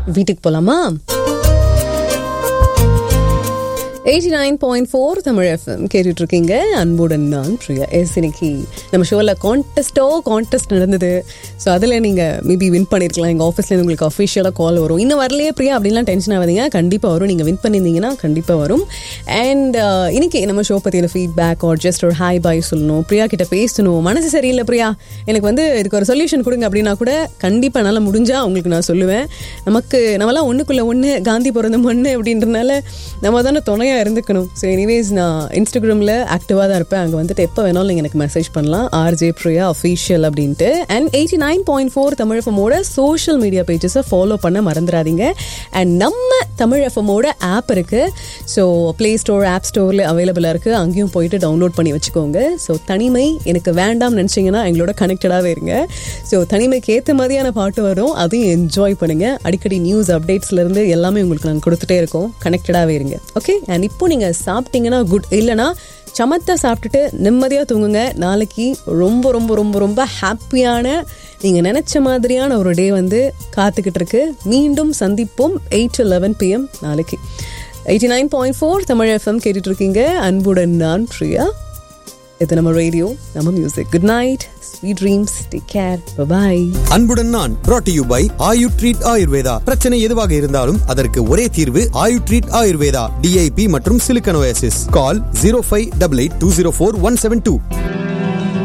வீட்டுக்கு போலாமா eighty nine point four Tamil FM கேட்டுட்டு இருக்கீங்க அன்புடன் நான் பிரியா எஸ் இன்னைக்கு நம்ம ஷோவில் கான்டெஸ்ட்டோ கான்டெஸ்ட் நடந்தது ஸோ அதில் நீங்கள் மேபி வின் பண்ணியிருக்கலாம் எங்கள் ஆஃபீஸ்லேருந்து உங்களுக்கு அஃபிஷியலாக கால் வரும் இன்னும் வரலையே பிரியா அப்படின்லாம் டென்ஷன் ஆகாதீங்க கண்டிப்பாக வரும் நீங்கள் வின் பண்ணியிருந்தீங்கன்னா கண்டிப்பாக வரும் அண்ட் இன்னைக்கு நம்ம ஷோ பற்றியில் ஃபீட்பேக் ஆர் ஜஸ்ட் ஒரு ஹாய் பாய் சொல்லணும் பிரியா கிட்ட பேசணும் மனசு சரியில்லை பிரியா எனக்கு வந்து இதுக்கு ஒரு சொல்யூஷன் கொடுங்க அப்படின்னா கூட கண்டிப்பாக என்னால் முடிஞ்சால் உங்களுக்கு நான் சொல்லுவேன் நமக்கு நம்மலாம் ஒன்றுக்குள்ளே ஒன்று காந்தி பிறந்த மண்ணு அப்படின்றனால நம்ம தானே துணையாக இருந்துக்கணும் ஸோ எனிவேஸ் நான் இன்ஸ்டாகிராமில் ஆக்டிவாக தான் இருப்பேன் அங்கே வந்துட்டு எப்போ வேணாலும் நீங்கள் எனக்கு மெசேஜ் பண்ணலாம் ஆர்ஜே பிரியா அஃபீஷியல் அப்படின்ட்டு and eighty nine point four Tamil எஃப்எம்மோட சோஷியல் மீடியா பேஜஸை ஃபாலோ பண்ண மறந்துடாதீங்க அண்ட் நம்ம தமிழ் எஃப்எம்மோட ஆப் இருக்குது ஸோ ப்ளே ஸ்டோர் ஆப் ஸ்டோரில் அவைலபிளாக இருக்குது அங்கேயும் போயிட்டு டவுன்லோட் பண்ணி வச்சுக்கோங்க ஸோ தனிமை எனக்கு வேண்டாம்னு நினச்சிங்கன்னா எங்களோட கனெக்டடாகவே இருங்க ஸோ தனிமைக்கு ஏற்ற மாதிரியான பாட்டு வரும் அதையும் என்ஜாய் பண்ணுங்கள் அடிக்கடி நியூஸ் அப்டேட்ஸ்லேருந்து எல்லாமே உங்களுக்கு நாங்கள் கொடுத்துட்டே இருக்கோம் கனெக்டடாகவே இருங்க ஓகே அண்ட் இப்போ நீங்கள் சாப்பிட்டீங்கன்னா குட் இல்லைனா சமத்தா சாப்பிட்டுட்டு நிம்மதியாக தூங்குங்க நாளைக்கு ரொம்ப ரொம்ப ரொம்ப ரொம்ப ஹாப்பியான நீங்கள் நினச்ச மாதிரியான ஒரு டே வந்து காத்துக்கிட்டு இருக்கு மீண்டும் சந்திப்போம் எயிட் டு லெவன் பிஎம் நாளைக்கு eighty nine point four Tamil FM கேட்டுட்டு இருக்கீங்க அன்புடன் நான் பிரியா இது நம்ம ரேடியோ நம்ம music good night sweet dreams take care bye அன்புடன் நான் brought to you by Ayu treat Ayurveda பிரச்சனை எதுவாக இருந்தாலும் அதற்கு ஒரே தீர்வு ஆயு ட்ரீட் ஆயுர்வேதா டிஐபி மற்றும் சிலிக்கனோசிஸ் call zero five double eight two zero four one seven two